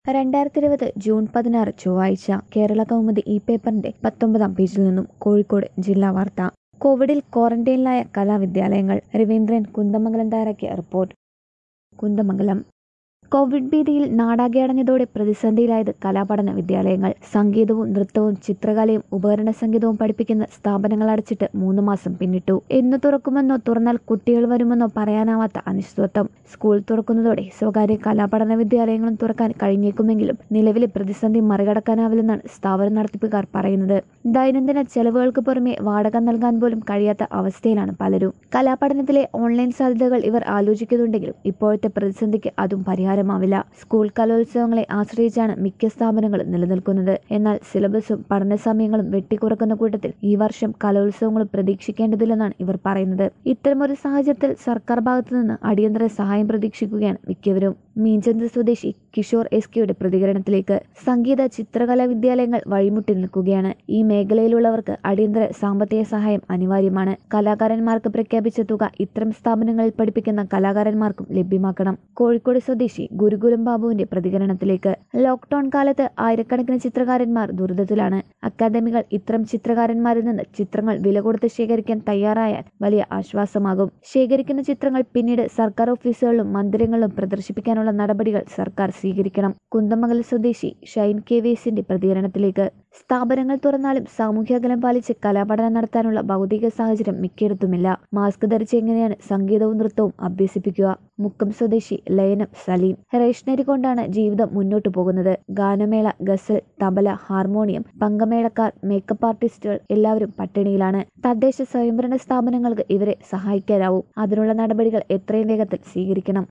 രണ്ടായിരത്തി ഇരുപത് ജൂൺ പതിനാറ് ചൊവ്വാഴ്ച കേരള കൗമുദി ഈ പേപ്പറിന്റെ പത്തൊമ്പതാം പേജിൽ നിന്നും കോഴിക്കോട് ജില്ലാ വാർത്ത കോവിഡിൽ ക്വാറന്റൈനിലായ കലാവിദ്യാലയങ്ങൾ രവീന്ദ്രൻ കുന്ദമംഗലം തയ്യാറാക്കിയ റിപ്പോർട്ട് കുന്ദമംഗലം കോവിഡ് ഭീതിയിൽ നാടാകെ അടഞ്ഞതോടെ പ്രതിസന്ധിയിലായത് കലാപഠന വിദ്യാലയങ്ങൾ സംഗീതവും നൃത്തവും ചിത്രകലയും ഉപകരണ സംഗീതവും പഠിപ്പിക്കുന്ന സ്ഥാപനങ്ങൾ അടച്ചിട്ട് മൂന്ന് മാസം പിന്നിട്ടു എന്ന് തുറക്കുമെന്നോ തുറന്നാൽ കുട്ടികൾ വരുമെന്നോ പറയാനാവാത്ത അനിശ്ചിതത്വം സ്കൂൾ തുറക്കുന്നതോടെ സ്വകാര്യ കലാപഠന വിദ്യാലയങ്ങളും തുറക്കാൻ കഴിഞ്ഞേക്കുമെങ്കിലും നിലവിലെ പ്രതിസന്ധി മറികടക്കാനാവില്ലെന്നാണ് സ്ഥാപന നടത്തിപ്പുകാർ പറയുന്നത് ദൈനംദിന ചെലവുകൾക്ക് പുറമെ വാടക നൽകാൻ പോലും കഴിയാത്ത അവസ്ഥയിലാണ് പലരും കലാപഠനത്തിലെ ഓൺലൈൻ സാധ്യതകൾ ഇവർ ആലോചിക്കുന്നുണ്ടെങ്കിലും ഇപ്പോഴത്തെ പ്രതിസന്ധിക്ക് അതും പരിഹാരമാവില്ല സ്കൂൾ കലോത്സവങ്ങളെ ആശ്രയിച്ചാണ് മിക്ക സ്ഥാപനങ്ങളും നിലനിൽക്കുന്നത് എന്നാൽ സിലബസും പഠന സമയങ്ങളും വെട്ടിക്കുറക്കുന്ന കൂട്ടത്തിൽ ഈ വർഷം കലോത്സവങ്ങളും പ്രതീക്ഷിക്കേണ്ടതില്ലെന്നാണ് ഇവർ പറയുന്നത് ഇത്തരമൊരു സാഹചര്യത്തിൽ സർക്കാർ ഭാഗത്തു നിന്ന് അടിയന്തര സഹായം പ്രതീക്ഷിക്കുകയാണ് മിക്കവരും മീൻചന്ത് സ്വദേശി കിഷോർ എസ് കെയുടെ പ്രതികരണത്തിലേക്ക് സംഗീത ചിത്രകലാ വിദ്യാലയങ്ങൾ വഴിമുട്ടി നിൽക്കുകയാണ് ഈ മേഖലയിലുള്ളവർക്ക് അടിയന്തര സാമ്പത്തിക സഹായം അനിവാര്യമാണ് കലാകാരന്മാർക്ക് പ്രഖ്യാപിച്ച തുക ഇത്തരം സ്ഥാപനങ്ങളിൽ പഠിപ്പിക്കുന്ന കലാകാരന്മാർക്കും ലഭ്യമാക്കണം കോഴിക്കോട് സ്വദേശി ഗുരുകുലം ബാബുവിന്റെ പ്രതികരണത്തിലേക്ക് ലോക്ക്ഡൌൺ കാലത്ത് ആയിരക്കണക്കിന് ചിത്രകാരന്മാർ ദുരിതത്തിലാണ് അക്കാദമികൾ ഇത്തരം ചിത്രകാരന്മാരിൽ നിന്ന് ചിത്രങ്ങൾ വില കൊടുത്ത് ശേഖരിക്കാൻ തയ്യാറായാൽ വലിയ ആശ്വാസമാകും ശേഖരിക്കുന്ന ചിത്രങ്ങൾ പിന്നീട് സർക്കാർ ഓഫീസുകളിലും മന്ദിരങ്ങളിലും പ്രദർശിപ്പിക്കാനുള്ള നടപടികൾ സർക്കാർ സ്വീകരിക്കണം കുന്തമംഗലം സ്വദേശി ഷൈൻ കെ വേസിന്റെ പ്രതികരണത്തിലേക്ക് സ്ഥാപനങ്ങൾ തുറന്നാലും സാമൂഹ്യ അകലം പാലിച്ച് കലാപഠനം നടത്താനുള്ള ഭൗതിക സാഹചര്യം മിക്കയിടത്തുമില്ല മാസ്ക് ധരിച്ച് എങ്ങനെയാണ് സംഗീതവും നൃത്തവും അഭ്യസിപ്പിക്കുക മുക്കം സ്വദേശി ലയനം സലീം റേഷനരി കൊണ്ടാണ് ജീവിതം മുന്നോട്ടു പോകുന്നത് ഗാനമേള ഗസൽ തബല ഹാർമോണിയം പങ്കമേളക്കാർ മേക്കപ്പ് ആർട്ടിസ്റ്റുകൾ എല്ലാവരും പട്ടിണിയിലാണ് തദ്ദേശ സ്വയംഭരണ സ്ഥാപനങ്ങൾക്ക് ഇവരെ സഹായിക്കാനാവും അതിനുള്ള നടപടികൾ എത്രയും വേഗത്തിൽ സ്വീകരിക്കണം